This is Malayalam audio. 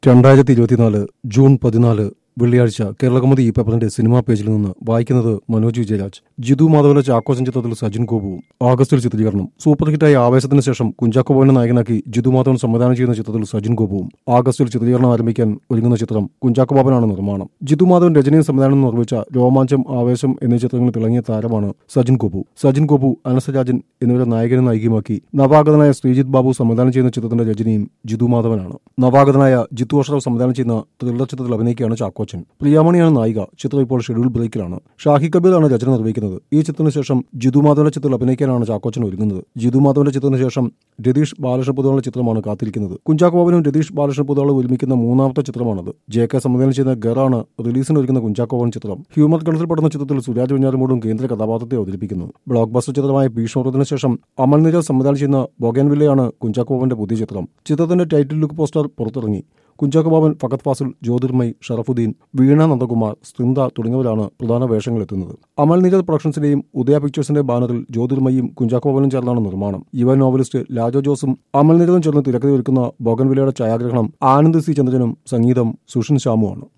രണ്ടായിരത്തി ഇരുപത്തിനാല് ജൂൺ പതിനാല് വെള്ളിയാഴ്ച കേരളകൗമുദി ഈ പേപ്പറിന്റെ സിനിമാ പേജിൽ നിന്ന് വായിക്കുന്നത് മനോജ് വിജയരാജ് ജിതു മാധവല ചാക്കോച്ചൻ ചിത്രത്തിൽ സജിൻ ഗോപുവും ആഗസ്റ്റിൽ ചിത്രീകരണം സൂപ്പർ ഹിറ്റായ ആവേശത്തിന് ശേഷം കുഞ്ചാക്കോ ബോബനെ നായകനാക്കി ജിതു മാധവൻ സംവിധാനം ചെയ്യുന്ന ചിത്രത്തിൽ സജിൻ ഗോപുവും ആഗസ്റ്റിൽ ചിത്രീകരണം ആരംഭിക്കാൻ ഒരുങ്ങുന്ന ചിത്രം കുഞ്ചാക്കോ ബോബനാണ് നിർമ്മാണം ജിതു മാധവൻ രചനയും സംവിധാനം നിർവഹിച്ച രോമാഞ്ചം ആവേശം എന്നീ ചിത്രങ്ങളിൽ തിളങ്ങിയ താരമാണ് സജിൻ ഗോപു സജിൻ ഗോപു അനസരാജൻ എന്നിവരെ നായകനും നായികയുമാക്കി നവാഗതനായ ശ്രീജിത് ബാബു സംവിധാനം ചെയ്യുന്ന ചിത്രത്തിന്റെ രചനയും ജിതു മാധവനാണ് നവാഗതനായ ജിത്തു അഷ്റഫ് സംവിധാനം ചെയ്യുന്ന ത്രില്ലർ ചിത്രത്തിൽ അഭിനയിക്കുകയാണ് ചാക്കോച്ചൻ പ്രിയാമണിയാണ് നായിക ചിത്രം ഇപ്പോൾ ഷെഡ്യൂൾ ബ്രേക്കിലാണ് ഷാഹി കബീറാണ് രചന നിർവഹിക്കുന്നത് ഈ ചിത്രത്തിന് ശേഷം ജിതു മാധവന്റെ ചിത്രത്തിൽ അഭിനയിക്കാനാണ് ചാക്കോച്ചൻ ഒരുങ്ങുന്നത് ജിതു മാധവന്റെ ചിത്രത്തിന് ശേഷം രതീഷ് ബാലകൃഷ്ണ പുതുവാളുടെ ചിത്രമാണ് കാത്തിരിക്കുന്നത് കുഞ്ചാക്കോ ബോബനും രതീഷ് ബാലകൃഷ്ണ പുതുവാളും ഒരുമിക്കുന്ന മൂന്നാമത്തെ ചിത്രമാണത് ജെ കെ സംവിധാനം ചെയ്യുന്ന ഗറാണ് റിലീസിന് ഒരുക്കുന്ന കുഞ്ചാക്കോ ബോബൻ ചിത്രം ഹ്യൂമർ ഗണത്തിൽപ്പെടുന്ന ചിത്രത്തിൽ സുരാജ് വെഞ്ഞാറുമൂടും കേന്ദ്ര കഥാപാത്രത്തെ അവതരിപ്പിക്കുന്നു ബ്ലോക്ക് ബസ്റ്റർ ചിത്രമായ ഭീഷ്മത്തിന് ശേഷം അമൽ നിര സംവിധാനം ചെയ്യുന്ന ബൊഗൻവില്ലയാണ് കുഞ്ചാക്കോ ബോബന്റെ പുതിയ ചിത്രം ചിത്രത്തിന്റെ ടൈറ്റിൽ ലുക്ക് പോസ്റ്റർ പുറത്തിറങ്ങി കുഞ്ചാക്കോ ബാബൻ ഫഗത് ഫാസിൽ ജ്യോതിർമയ് ഷറഫുദ്ദീൻ വീണ നന്ദകുമാർ സ്ത്രിന്ദ തുടങ്ങിയവരാണ് പ്രധാന വേഷങ്ങളെത്തുന്നത് അമൽ നീരദ് പ്രൊഡക്ഷൻസിന്റെയും ഉദയ പിക്ചേഴ്സിന്റെ ബാനറിൽ ജ്യോതിർമയും കുഞ്ചാക്കോ ബാബനും ചേർന്നാണ് നിർമ്മാണം യുവ നോവലിസ്റ്റ് ലാജോ ജോസും അമൽ നീരദും ചേർന്ന് തിരക്കഥയൊരുക്കുന്ന ബോഗൻവില്ലയുടെ ഛായാഗ്രഹണം ആനന്ദ് സി ചന്ദ്രനും സംഗീതം സുഷിൻ ശ്യാമുമാണ്